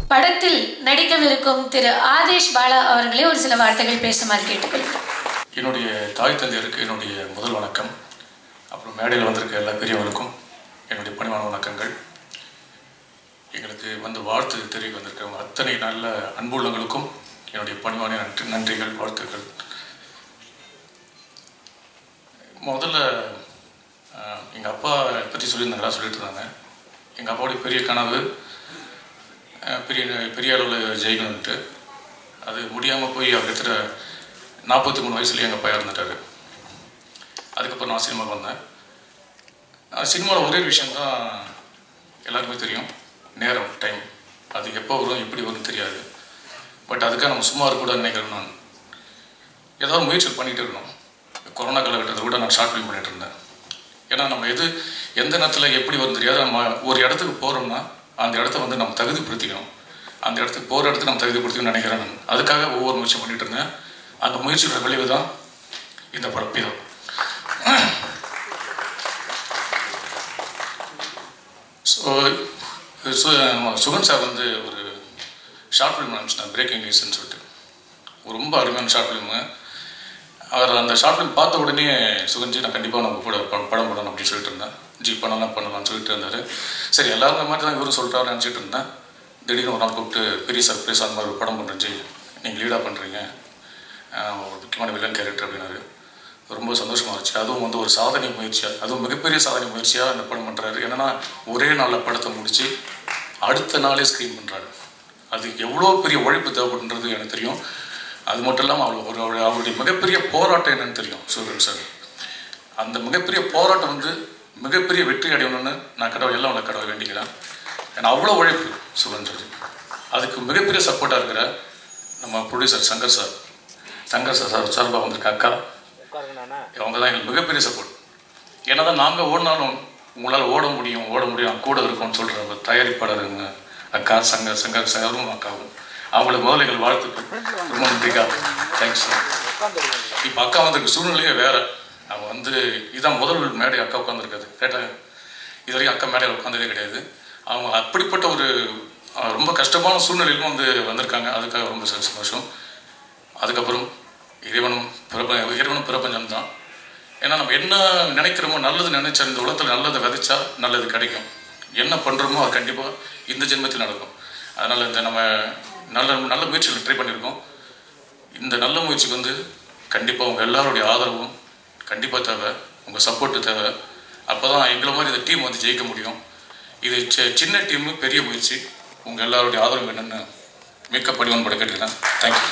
படத்தில் நடிக்கவிருக்கும் திரு ஆதேஷ் பாலா அவர்களை ஒரு சில வார்த்தைகள் பேசுமாறு கேட்டுக்கொள்கிறேன் என்னுடைய தாய் தந்தையருக்கு என்னுடைய முதல் வணக்கம் அப்புறம் மேடையில் வந்திருக்க எல்லா பெரியவர்களுக்கும் என்னுடைய பணிவான வணக்கங்கள் எங்களுக்கு வந்து வாழ்த்து தெரிவிக்க வந்திருக்க அத்தனை நல்ல அன்புள்ளங்களுக்கும் என்னுடைய பணிவான நன்றி நன்றிகள் வாழ்த்துக்கள் முதல்ல எங்கள் அப்பா பற்றி சொல்லியிருந்தாங்களா சொல்லிட்டு இருந்தாங்க எங்கள் அப்பாவுடைய பெரிய கனவு அஹ், பெரிய பெரிய அளவில் ஜெயிக்கணுன்ட்டு அது முடியாமல் போய் அவர் இடத்துல நாற்பத்தி மூணு வயசுலேயே எங்கள் அப்பா இறந்துட்டார் அதுக்கப்புறம் நான் சினிமாவுக்கு வந்தேன் சினிமாவில் ஒரே விஷயந்தான் எல்லாருக்குமே தெரியும் நேரம் டைம் அது எப்போ வரும் எப்படி வரும்னு தெரியாது பட் அதுக்காக நம்ம சும்மா இருக்கக்கூடாதுன்னு நினைக்கிறேன் நான் ஏதாவது முயற்சிகள் பண்ணிகிட்டு இருக்கணும் கொரோனா காலகட்டத்தில் கூட நான் ஷார்ட் ஃபிலிம் பண்ணிட்டு இருந்தேன் ஏன்னா நம்ம எது எந்த நேரத்தில் எப்படி வரும் தெரியாது நம்ம ஒரு இடத்துக்கு போகிறோம்னா அந்த இடத்த வந்து நம்ம தகுதிப்படுத்திக்கணும் அந்த இடத்துக்கு போகிற இடத்துக்கு நம்ம தகுதிப்படுத்திக்கணும்னு நினைக்கிறேன் நான் அதுக்காக ஒவ்வொரு முயற்சி பண்ணிட்டு இருந்தேன் அந்த முயற்சியோட விளைவு தான் இந்த படம் இது ஸோ சுகன் சார் வந்து ஒரு ஷார்ட் ஃபிலிம் அனுப்பிச்சிட்டேன் பிரேக்கிங் நியூஸ்ன்னு சொல்லிட்டு ஒரு ரொம்ப அருமையான ஷார்ட் ஃபிலிமு அவர் அந்த ஷார்ட் ஃபிலிம் பார்த்த உடனே சுகன்ஜி நான் கண்டிப்பாக நம்ம கூட ப- படம் பண்ணணும் அப்படின்னு சொல்லிட்டு இருந்தேன் ஜி பண்ணலாம் பண்ணலாம்னு சொல்லிட்டு இருந்தார் சரி எல்லாரும் இந்த மாதிரி தான் இவரும் சொல்லிட்டாரு நினச்சிட்டு இருந்தேன் திடீர்னு ஒரு நாள் கூப்பிட்டு பெரிய சர்ப்ரைஸ் அந்த மாதிரி ஒரு படம் பண்ணுறேன் ஜி நீங்கள் லீடாக பண்ணுறீங்க ஒரு முக்கியமான வில்லன் கேரக்டர் அப்படின்னாரு ரொம்ப சந்தோஷமா இருந்துச்சு அதுவும் வந்து ஒரு சாதனை முயற்சியாக அதுவும் மிகப்பெரிய சாதனை முயற்சியாக இந்த படம் பண்ணுறாரு என்னன்னா ஒரே நாளில் படத்தை முடிச்சு அடுத்த நாளே ஸ்க்ரீன் பண்ணுறாரு அது எவ்வளோ பெரிய உழைப்பு தேவைப்படுன்றது எனக்கு தெரியும் அது மட்டும் இல்லாமல் அவர் ஒரு அவர் அவருடைய மிகப்பெரிய போராட்டம் என்னன்னு தெரியும் சூரியன் சார் அந்த மிகப்பெரிய போராட்டம் வந்து மிகப்பெரிய வெற்றி அடையணும்னு நான் கடவுள் எல்லாம் உள்ள கடவுள் வேண்டிக்கிறேன் ஏன்னா அவ்வளோ உழைப்பு சுகன் சார் அதுக்கு மிகப்பெரிய சப்போர்ட்டாக இருக்கிற நம்ம producer Shankar sir Shankar sir sir சார்பாக வந்திருக்க அக்கா அவங்க தான் எங்களுக்கு மிகப்பெரிய சப்போர்ட் ஏன்னா தான் நாங்கள் ஓடினாலும் உங்களால் ஓட முடியும் ஓட முடியும் கூட இருக்கும்னு சொல்கிற தயாரிப்பாளருங்க அக்கா சங்கர் சங்கர் சங்கரும் அக்காவும் அவங்களுக்கு முதல்ல எங்கள் வாழ்த்துக்கள் ரொம்ப நன்றிக்கா தேங்க்ஸ் சார் இப்போ அக்கா வந்திருக்க சூழ்நிலையே வேற அவன் வந்து இதான் முதல் மேடை அக்கா உட்காந்துருக்காது கேட்டாங்க இது வரைக்கும் அக்கா மேடையில் உட்காந்ததே கிடையாது அவங்க அப்படிப்பட்ட ஒரு அஹ், ரொம்ப கஷ்டமான சூழ்நிலையிலும் வந்து வந்திருக்காங்க அதுக்காக ரொம்ப சந்தோஷம் அதுக்கப்புறம் இறைவனும் பிரப இறைவனும் பிரபஞ்சம் தான் ஏன்னா நம்ம என்ன நினைக்கிறோமோ நல்லது நினைச்சா இந்த உலகத்தில் நல்லதை விதைச்சா நல்லது கிடைக்கும் என்ன பண்ணுறோமோ அது கண்டிப்பாக இந்த ஜென்மத்தில் நடக்கும் அதனால் இந்த நம்ம நல்ல நல்ல முயற்சிகள் ட்ரை பண்ணியிருக்கோம் இந்த நல்ல முயற்சிக்கு வந்து கண்டிப்பாக உங்கள் எல்லாருடைய ஆதரவும் கண்டிப்பாக தேவை உங்கள் சப்போர்ட்டு தேவை அப்போ தான் எங்களை மாதிரி இந்த டீம் வந்து ஜெயிக்க முடியும் இது சி- சின்ன டீமு பெரிய முயற்சி உங்கள் எல்லாருடைய ஆதரவு என்னென்னு மிக்க படிவன் பட கேட்டுக்கிறேன் தேங்க்யூ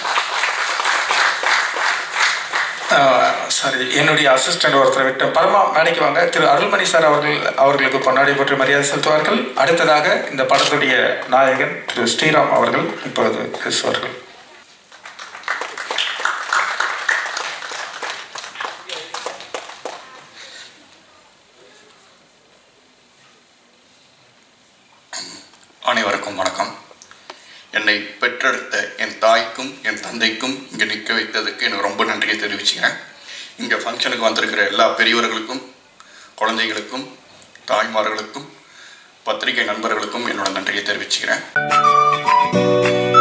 சாரி என்னுடைய அசிஸ்டன்ட் ஒருத்தரை விட்டு பரமா மேடைக்கு வாங்க திரு அருள்மணி சார் அவர்கள் அவர்களுக்கு பொன்னாடி பற்றி மரியாதை செலுத்துவார்கள் அடுத்ததாக இந்த படத்துடைய நாயகன் திரு ஸ்ரீராம் அவர்கள் இப்பொழுது பேசுவார்கள் அனைவருக்கும் வணக்கம் என்னை பெற்றெடுத்த என் தாய்க்கும் என் தந்தைக்கும் இங்கே நிற்க வைத்ததுக்கு எனக்கு ரொம்ப நன்றியை தெரிவிச்சுக்கிறேன் இங்கே ஃபங்க்ஷனுக்கு வந்திருக்கிற எல்லா பெரியவர்களுக்கும் குழந்தைகளுக்கும் தாய்மார்களுக்கும் பத்திரிகை நண்பர்களுக்கும் என்னோட நன்றியை தெரிவிச்சுக்கிறேன்